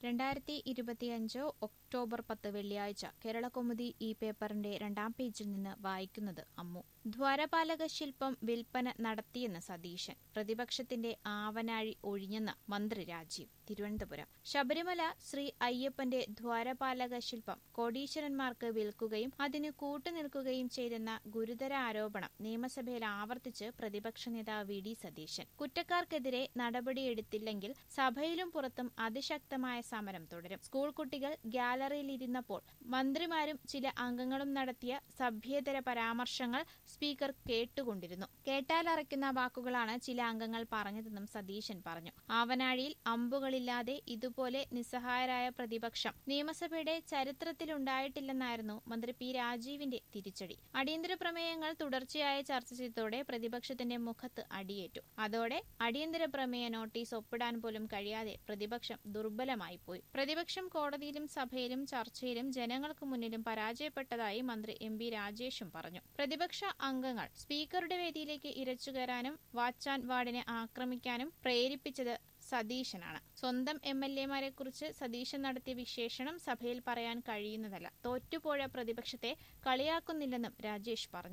രണ്ടായിരത്തി ഇരുപത്തിയഞ്ച് ഒക്ടോബർ പത്ത് വെള്ളിയാഴ്ച കേരളകൗമുദി ഈ പേപ്പറിന്റെ രണ്ടാം പേജിൽ നിന്ന് വായിക്കുന്നത് അമ്മു ദ്വാരപാലക ശില്പം വിൽപ്പന നടത്തിയെന്ന് സതീശൻ പ്രതിപക്ഷത്തിന്റെ ആവനാഴി ഒഴിഞ്ഞെന്ന് മന്ത്രി രാജീവ് തിരുവനന്തപുരം ശബരിമല ശ്രീ അയ്യപ്പന്റെ ദ്വാരപാലക ശില്പം കോടീശ്വരന്മാർക്ക് വിൽക്കുകയും അതിന് കൂട്ടുനിൽക്കുകയും ചെയ്തെന്ന ഗുരുതര ആരോപണം നിയമസഭയിൽ ആവർത്തിച്ച് പ്രതിപക്ഷ നേതാവ് വി ഡി സതീശൻ കുറ്റക്കാർക്കെതിരെ നടപടിയെടുത്തില്ലെങ്കിൽ സഭയിലും പുറത്തും അതിശക്തമായ സമരം തുടരും സ്കൂൾ കുട്ടികൾ ഗ്യാലറിയിലിരുന്നപ്പോൾ മന്ത്രിമാരും ചില അംഗങ്ങളും നടത്തിയ സഭ്യേതര പരാമർശങ്ങൾ സ്പീക്കർ കേട്ടുകൊണ്ടിരുന്നു കേട്ടാലറയ്ക്കുന്ന വാക്കുകളാണ് ചില അംഗങ്ങൾ പറഞ്ഞതെന്നും സതീശൻ പറഞ്ഞു ആവനാഴിയിൽ അമ്പുകളില്ലാതെ ഇതുപോലെ നിസ്സഹായരായ പ്രതിപക്ഷം നിയമസഭയുടെ ചരിത്രത്തിലുണ്ടായിട്ടില്ലെന്നായിരുന്നു മന്ത്രി പി രാജീവിന്റെ തിരിച്ചടി അടിയന്തര പ്രമേയങ്ങൾ തുടർച്ചയായി ചർച്ച ചെയ്തതോടെ പ്രതിപക്ഷത്തിന്റെ മുഖത്ത് അടിയേറ്റു അതോടെ അടിയന്തര പ്രമേയ നോട്ടീസ് ഒപ്പിടാൻ പോലും കഴിയാതെ പ്രതിപക്ഷം ദുർബലമായി പോയി പ്രതിപക്ഷം കോടതിയിലും സഭയിലും ചർച്ചയിലും ജനങ്ങൾക്ക് മുന്നിലും പരാജയപ്പെട്ടതായി മന്ത്രി എം ബി രാജേഷും പറഞ്ഞു പ്രതിപക്ഷ അംഗങ്ങൾ സ്പീക്കറുടെ വേദിയിലേക്ക് ഇരച്ചുകയറാനും വാച്ച് ആൻഡ് വാർഡിനെ ആക്രമിക്കാനും പ്രേരിപ്പിച്ചത് സതീശനാണ് സ്വന്തം എം എൽ എമാരെ കുറിച്ച് സതീശൻ നടത്തിയ വിശേഷണം സഭയിൽ പറയാൻ കഴിയുന്നതല്ല തോറ്റുപോയ പ്രതിപക്ഷത്തെ കളിയാക്കുന്നില്ലെന്നും രാജേഷ് പറഞ്ഞു